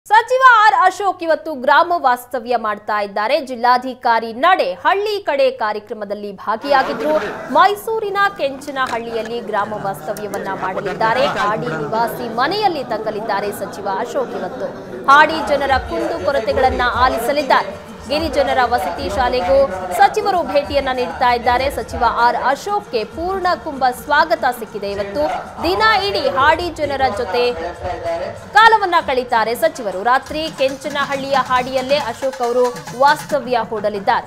ಸಚಿವ ಆರ್ ಅಶೋಕ್ ಇವತ್ತು ಗ್ರಾಮ ವಾಸ್ತವ್ಯ ಮಾಡ್ತಾ ಇದ್ದಾರೆ ಜಿಲ್ಲಾಧಿಕಾರಿ ನಡೆ ಹಳ್ಳಿ ಕಡೆ ಕಾರ್ಯಕ್ರಮದಲ್ಲಿ ಭಾಗಿಯಾಗಿದ್ರು ಮೈಸೂರಿನ ಕೆಂಚನಹಳ್ಳಿಯಲ್ಲಿ ಗ್ರಾಮ ವಾಸ್ತವ್ಯವನ್ನ ಮಾಡಲಿದ್ದಾರೆ ಹಾಡಿ ನಿವಾಸಿ ಮನೆಯಲ್ಲಿ ತಂಗಲಿದ್ದಾರೆ ಸಚಿವ ಅಶೋಕ್ ಇವತ್ತು ಹಾಡಿ ಜನರ ಕುಂದು ಕೊರತೆಗಳನ್ನ ಆಲಿಸಲಿದ್ದಾರೆ ಗಿರಿಜನರ ವಸತಿ ಶಾಲೆಗೂ ಸಚಿವರು ಭೇಟಿಯನ್ನ ನೀಡ್ತಾ ಇದ್ದಾರೆ ಸಚಿವ ಆರ್ ಅಶೋಕ್ಗೆ ಪೂರ್ಣ ಕುಂಭ ಸ್ವಾಗತ ಸಿಕ್ಕಿದೆ ಇವತ್ತು ದಿನ ಇಡೀ ಹಾಡಿ ಜನರ ಜೊತೆ ಕಾಲವನ್ನ ಕಳೀತಾರೆ ಸಚಿವರು ರಾತ್ರಿ ಕೆಂಚನಹಳ್ಳಿಯ ಹಾಡಿಯಲ್ಲೇ ಅಶೋಕ್ ಅವರು ವಾಸ್ತವ್ಯ ಹೂಡಲಿದ್ದಾರೆ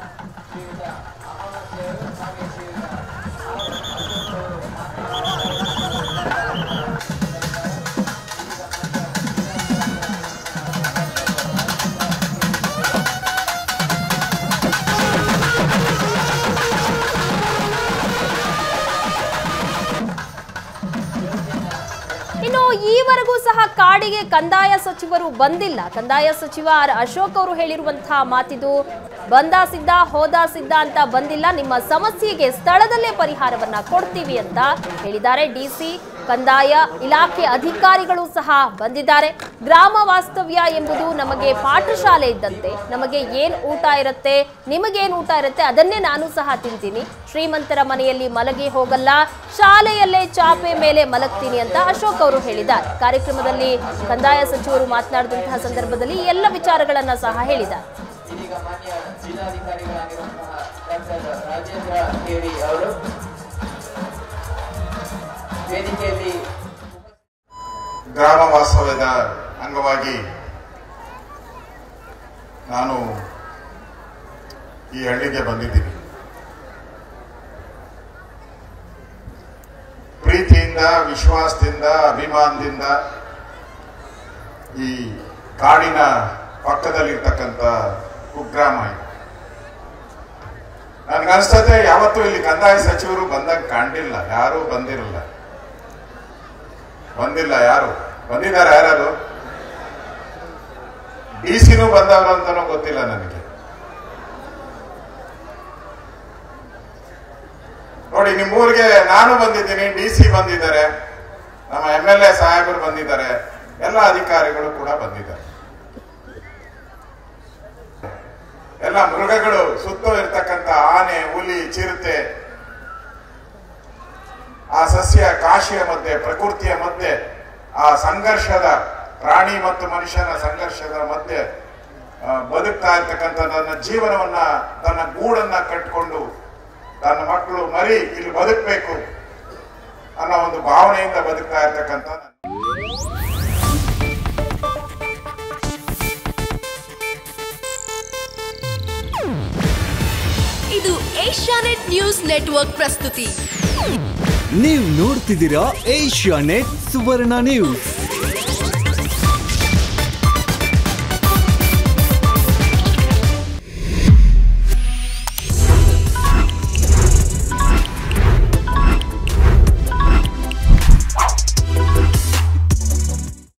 ಇನ್ನು ಈವರೆಗೂ ಸಹ ಕಾಡಿಗೆ ಕಂದಾಯ ಸಚಿವರು ಬಂದಿಲ್ಲ ಕಂದಾಯ ಸಚಿವ ಆರ್ ಅಶೋಕ್ ಅವರು ಹೇಳಿರುವಂತಹ ಮಾತಿದು ಬಂದ ಸಿದ್ಧ ಹೋದ ಸಿದ್ಧ ಅಂತ ಬಂದಿಲ್ಲ ನಿಮ್ಮ ಸಮಸ್ಯೆಗೆ ಸ್ಥಳದಲ್ಲೇ ಪರಿಹಾರವನ್ನ ಕೊಡ್ತೀವಿ ಅಂತ ಹೇಳಿದ್ದಾರೆ ಡಿಸಿ ಕಂದಾಯ ಇಲಾಖೆ ಅಧಿಕಾರಿಗಳು ಸಹ ಬಂದಿದ್ದಾರೆ ಗ್ರಾಮ ವಾಸ್ತವ್ಯ ಎಂಬುದು ನಮಗೆ ಪಾಠಶಾಲೆ ಇದ್ದಂತೆ ನಮಗೆ ಏನ್ ಊಟ ಇರುತ್ತೆ ನಿಮಗೇನ್ ಊಟ ಇರುತ್ತೆ ಅದನ್ನೇ ನಾನು ಸಹ ತಿಂತೀನಿ ಶ್ರೀಮಂತರ ಮನೆಯಲ್ಲಿ ಮಲಗಿ ಹೋಗಲ್ಲ ಶಾಲೆಯಲ್ಲೇ ಚಾಪೆ ಮೇಲೆ ಮಲಗ್ತೀನಿ ಅಂತ ಅಶೋಕ್ ಅವರು ಹೇಳಿದ್ದಾರೆ ಕಾರ್ಯಕ್ರಮದಲ್ಲಿ ಕಂದಾಯ ಸಚಿವರು ಮಾತನಾಡಿದಂತಹ ಸಂದರ್ಭದಲ್ಲಿ ಈ ಎಲ್ಲ ವಿಚಾರಗಳನ್ನ ಸಹ ಹೇಳಿದ್ದಾರೆ ಇದೀಗ ಮಾನ್ಯ ಜಿಲ್ಲಾಧಿಕಾರಿಗಳಾಗಿರುವಂತಹ ಡಾಕ್ಟರ್ ರಾಜೇಂದ್ರ ಕೇರಿ ಅವರು ವೇದಿಕೆಯಲ್ಲಿ ಗ್ರಾಮ ವಾಸ್ತವ್ಯದ ಅಂಗವಾಗಿ ನಾನು ಈ ಹಳ್ಳಿಗೆ ಬಂದಿದ್ದೀನಿ ಪ್ರೀತಿಯಿಂದ ವಿಶ್ವಾಸದಿಂದ ಅಭಿಮಾನದಿಂದ ಈ ಕಾಡಿನ ಪಕ್ಕದಲ್ಲಿರ್ತಕ್ಕಂಥ ಕುಗ್ರಾಮ ಇದು ನನ್ಗನ್ಸ್ತದೆ ಯಾವತ್ತೂ ಇಲ್ಲಿ ಕಂದಾಯ ಸಚಿವರು ಬಂದಂಗೆ ಕಾಣಿಲ್ಲ ಯಾರೂ ಬಂದಿರಲ್ಲ ಬಂದಿಲ್ಲ ಯಾರು ಬಂದಿದ್ದಾರೆ ಯಾರು ಡಿ ಸಿನೂ ಬಂದವರು ಅಂತಾನೂ ಗೊತ್ತಿಲ್ಲ ನನಗೆ ನೋಡಿ ನಿಮ್ಮೂರಿಗೆ ನಾನು ಬಂದಿದ್ದೀನಿ ಡಿ ಸಿ ಬಂದಿದ್ದಾರೆ ನಮ್ಮ ಎಂ ಎಲ್ ಎ ಸಾಹೇಬರು ಬಂದಿದ್ದಾರೆ ಎಲ್ಲ ಅಧಿಕಾರಿಗಳು ಕೂಡ ಬಂದಿದ್ದಾರೆ ಎಲ್ಲ ಮೃಗಗಳು ಸುತ್ತ ಇರ್ತಕ್ಕಂಥ ಆನೆ ಹುಲಿ ಚಿರತೆ ಆ ಸಸ್ಯ ಕಾಶಿಯ ಮಧ್ಯೆ ಪ್ರಕೃತಿಯ ಮಧ್ಯೆ ಆ ಸಂಘರ್ಷದ ಪ್ರಾಣಿ ಮತ್ತು ಮನುಷ್ಯನ ಸಂಘರ್ಷದ ಮಧ್ಯೆ ಆ, ಬದುಕ್ತಾ ಇರ್ತಕ್ಕಂಥ ತನ್ನ ಜೀವನವನ್ನ ತನ್ನ ಗೂಡನ್ನ ಕಟ್ಕೊಂಡು ತನ್ನ ಮಕ್ಕಳು ಮರಿ ಇಲ್ಲಿ ಬದುಕಬೇಕು ಅನ್ನೋ ಒಂದು ಭಾವನೆಯಿಂದ ಬದುಕ್ತಾ ಇರ್ತಕ್ಕಂಥ ಇದು ಏಷ್ಯಾನೆಟ್ ನ್ಯೂಸ್ ನೆಟ್ವರ್ಕ್ ಪ್ರಸ್ತುತಿ ನೀವು ನೋಡ್ತಿದ್ದೀರಾ ಏಷ್ಯಾ ನೆಟ್ ಸುವರ್ಣ ನ್ಯೂಸ್